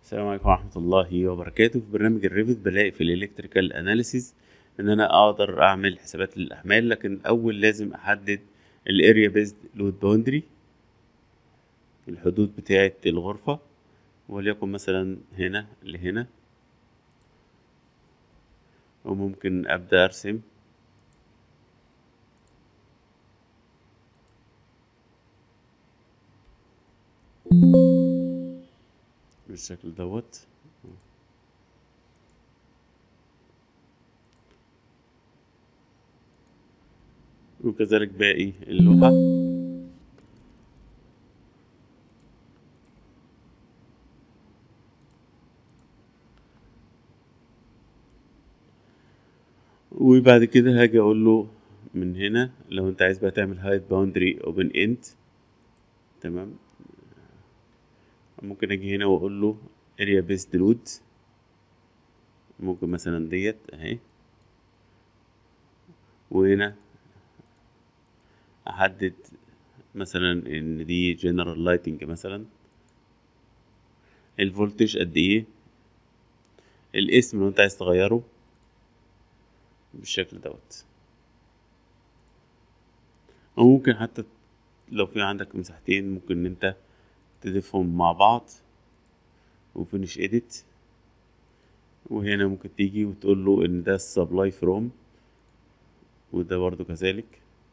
السلام عليكم ورحمة الله وبركاته في برنامج الريفت بلاقي في الالكتريكال اناليسيز ان انا اقدر اعمل حسابات للاحمال لكن اول لازم احدد الاريا بيزد لود باوندري الحدود بتاعة الغرفة وليكن مثلا هنا لهنا وممكن ابدأ ارسم بالشكل دوت وكذلك باقي اللوحة وبعد كده هاجي اقول له من هنا لو انت عايز بقى تعمل هايت باوندري اوبن اند تمام ممكن اجي هنا واقول له اريا بيست لود ممكن مثلا ديت اهي وهنا احدد مثلا ان دي جنرال لايتنج مثلا الفولتج قد ايه الاسم لو انت عايز تغيره بالشكل دوت او ممكن حتى لو في عندك مساحتين ممكن ان انت تضيفهم مع بعض وفينش اديت وهنا ممكن تيجي وتقول له ان ده السبلاي فروم وده برضو كذلك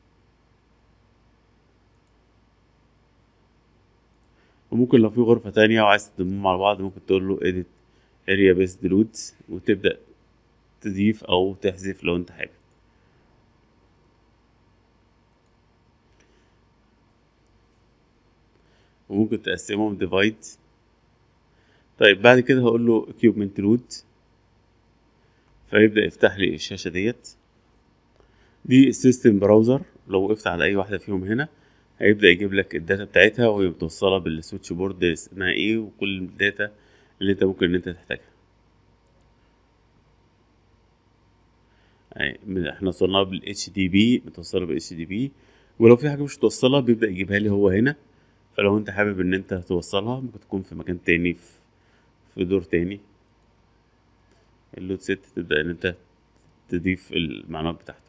وممكن لو في غرفة تانية وعايز تضمهم مع بعض ممكن تقول له edit area based loads وتبدأ تضيف أو تحذف لو أنت حابب وممكن تقسمهم divide طيب بعد كده هقول له equipment load فيبدأ يفتح لي الشاشة ديت دي السيستم براوزر لو وقفت على أي واحدة فيهم هنا هيبدأ يجيب لك الداتا بتاعتها وهي متوصلة بالسويتش بورد اسمها ايه وكل الداتا اللي انت ممكن ان انت تحتاجها يعني احنا وصلناها بال HDB متوصلة بال HDB ولو في حاجة مش متوصلة بيبدأ يجيبها لي هو هنا فلو انت حابب ان انت توصلها ممكن تكون في مكان تاني في, في دور تاني اللود ست تبدأ ان انت تضيف المعلومات بتاعتك